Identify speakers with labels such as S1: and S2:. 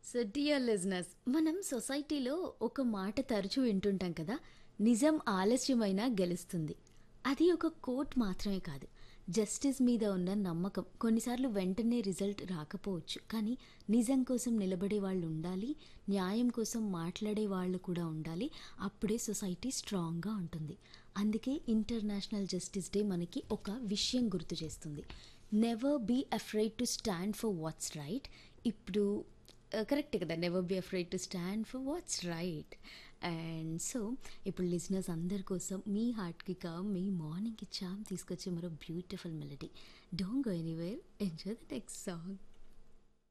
S1: so dear listeners మనం సొసైటీలో ఒక మాట తరచూ వింటుంటాం కదా నిజం ఆలస్యమైనా గెలుస్తుంది అది ఒక కోట్ మాత్రమే కాదు జస్టిస్ మీద ఉన్న నమ్మకం కొన్నిసార్లు వెంటనే రిజల్ట్ రాకపోవచ్చు కానీ నిజం కోసం నిలబడే వాళ్ళు ఉండాలి న్యాయం కోసం మాట్లాడే వాళ్ళు కూడా ఉండాలి అప్పుడే సొసైటీ స్ట్రాంగ్గా ఉంటుంది అందుకే ఇంటర్నేషనల్ జస్టిస్ డే మనకి ఒక విషయం గుర్తు చేస్తుంది never be afraid to stand for what's right ఇప్పుడు కరెక్ట్ కదా never be afraid to stand for what's right and so ఇప్పుడు లిజినర్స్ అందరి కోసం మీ హార్ట్కి కా మీ మార్నింగ్కి చామ్ తీసుకొచ్చే మరో beautiful melody don't go anywhere enjoy the next song